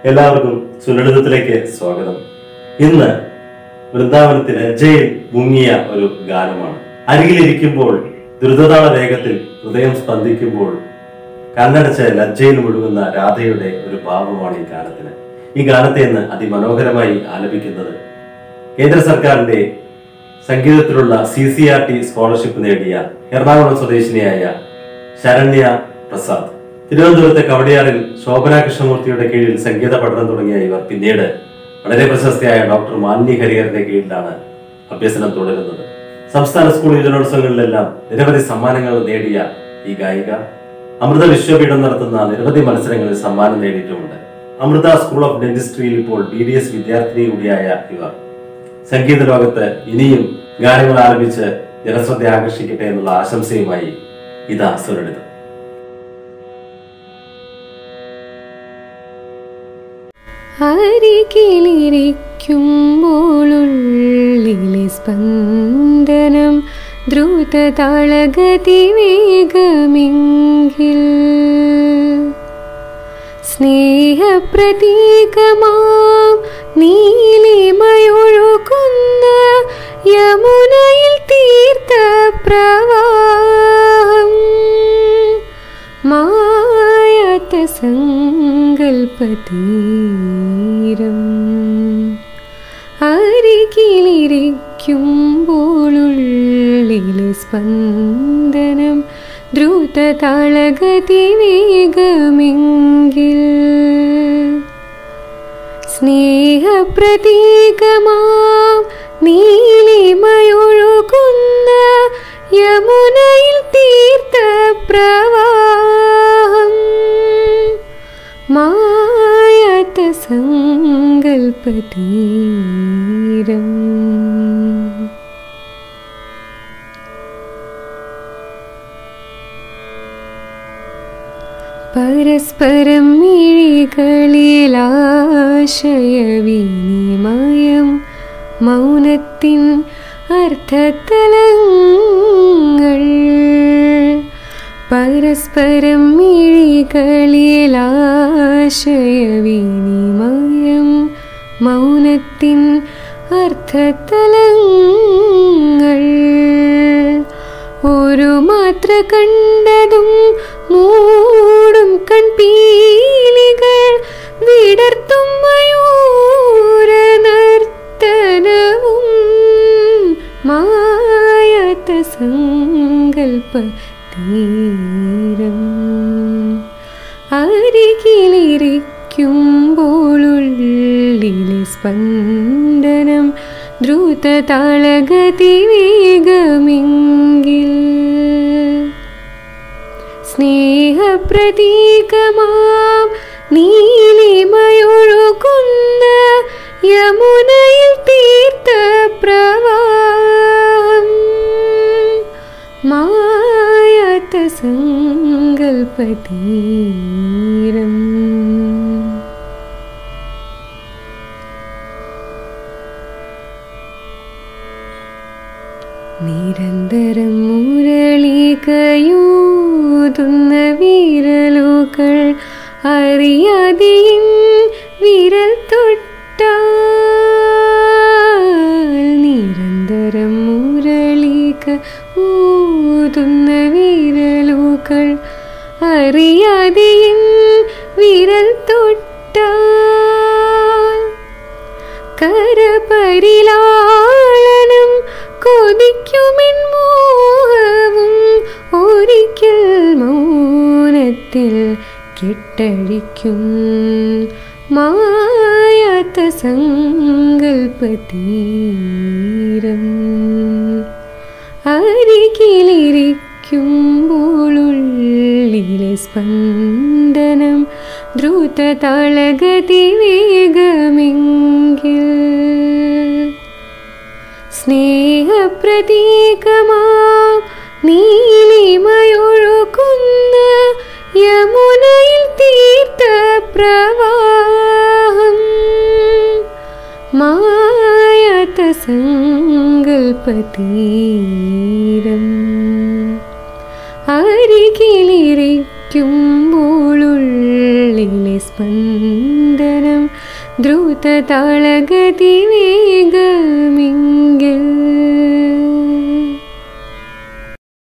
എല്ലാവർക്കും സുലളിതത്തിലേക്ക് സ്വാഗതം ഇന്ന് വൃന്ദാവനത്തിലെ ലജ്ജയിൽ മുങ്ങിയ ഒരു ഗാനമാണ് അരികിലിരിക്കുമ്പോൾ ദ്രുതതാള വേഗത്തിൽ ഹൃദയം സ്പന്ദിക്കുമ്പോൾ കണ്ണടച്ച് ലജ്ജയിൽ മുഴുകുന്ന രാധയുടെ ഒരു ഭാവമാണ് ഈ ഗാനത്തിന് ഈ ഗാനത്തെ ഇന്ന് അതിമനോഹരമായി ആലപിക്കുന്നത് കേന്ദ്ര സർക്കാരിന്റെ സംഗീതത്തിലുള്ള C C R T scholarship നേടിയ എറണാകുളം സ്വദേശിനിയായ ശരണ്യ പ്രസാദ് തിരുവനന്തപുരത്തെ കവടിയാറിൽ ശോഭന കൃഷ്ണമൂർത്തിയുടെ കീഴിൽ സംഗീത പഠനം തുടങ്ങിയ ഇവർ പിന്നീട് വളരെ പ്രശസ്തിയായ ഡോക്ടർ മാലിനി ഹരിഹറിന്റെ കീഴിലാണ് അഭ്യസനം തുടരുന്നത് സംസ്ഥാന സ്കൂൾ യുവജനോത്സവങ്ങളിലെല്ലാം നിരവധി സമ്മാനങ്ങൾ നേടിയ ഈ ഗായിക അമൃത വിശ്വപീഠം നടത്തുന്ന നിരവധി മത്സരങ്ങളിൽ സമ്മാനം നേടിയിട്ടുമുണ്ട് അമൃത സ്കൂൾ ഓഫ് ഡെന്റിസ്ട്രിയിൽ ഇപ്പോൾ ബി ഡി എസ് വിദ്യാർത്ഥിനി കൂടിയായ ഇവർ സംഗീത ലോകത്ത് ഇനിയും ഗാനങ്ങൾ ആലപിച്ച് ജനശ്രദ്ധ ആകർഷിക്കട്ടെ എന്നുള്ള ആശംസയുമായി ഇതാ സുരളിതം അരികിലിരിക്കുമ്പോളുള്ളിലെ സ്പന്ദനം ദ്രുതതാളഗതി വേഗമെങ്കിൽ സ്നേഹപ്രതീകമാം നീലിമയൊഴുകുന്ന യമുനയിൽ തീർത്ത പ്രവാഹം മായാത്ത സങ്കൽപ്പതീരം അരികിലിരിക്കുമ്പോളുള്ളിലെ സ്പന്ദനം ദ്രുതതാളഗതി വേഗമെങ്കിൽ സ്നേഹപ്രതീകമാം നീലിമയൊഴുകുന്ന യമുനയിൽ തീർത്ത പ്രവാഹം മായാത്ത സങ്കൽപ്പതീരം പരസ്പരം മിഴികളിലാശയവിനിമയം മൗനത്തിൻ അർത്ഥതലങ്ങൾ പരസ്പരം മിഴികളിലാശയവിനിമയം മൗനത്തിൻ അർത്ഥതലങ്ങൾ ഒരു മാത്ര കണ്ടതും മൂടും കൺപീലികൾ വിടർത്തും മയൂര നർത്തനവും മായാത്ത സങ്കൽപ്പ തീരം അരികിലിരിക്കുമ്പോളുള്ളിലെ സ്പന്ദനം ദ്രുതതാളഗതി വേഗമെങ്കിൽ സ്നേഹപ്രതീകമാം നീലിമയൊഴുകുന്ന യമുനയിൽ തീർത്ത പ്രവാഹം മായാത്ത സങ്കൽപ്പതീരം നിരന്തരം മുരളികയൂതുന്ന വിരലുകൾ അറിയാതെയിൻ വിരൽ തൊട്ടാൽ നിരന്തരം മുരളിക ഊതുന്ന വിരലുകൾ അറിയാതെയിൻ വിരൽ തൊട്ടാൽ കരപരിലാളനം കൊതിക്കുമെൻ മോഹവും ഒരിക്കൽ മൗനത്തിൽ കെട്ടഴിക്കും മായാത്ത സങ്കൽപ്പതീരം അരികിലിരിക്കുമ്പോളുള്ളിലെ സ്പന്ദനം ദ്രുതതാളഗതി വേഗമെങ്കിൽ സ്നേഹപ്രതീകമാം നീലിമയൊഴുകുന്ന യമുനയിൽ തീർത്ത പ്രവാഹം മായാത്ത സങ്കൽപ്പതീരം അരികിലിരിക്കുമ്പോളുള്ളിലെ സ്പന്ദനം ദ്രുതതാളഗതി വേഗമിങ്കെ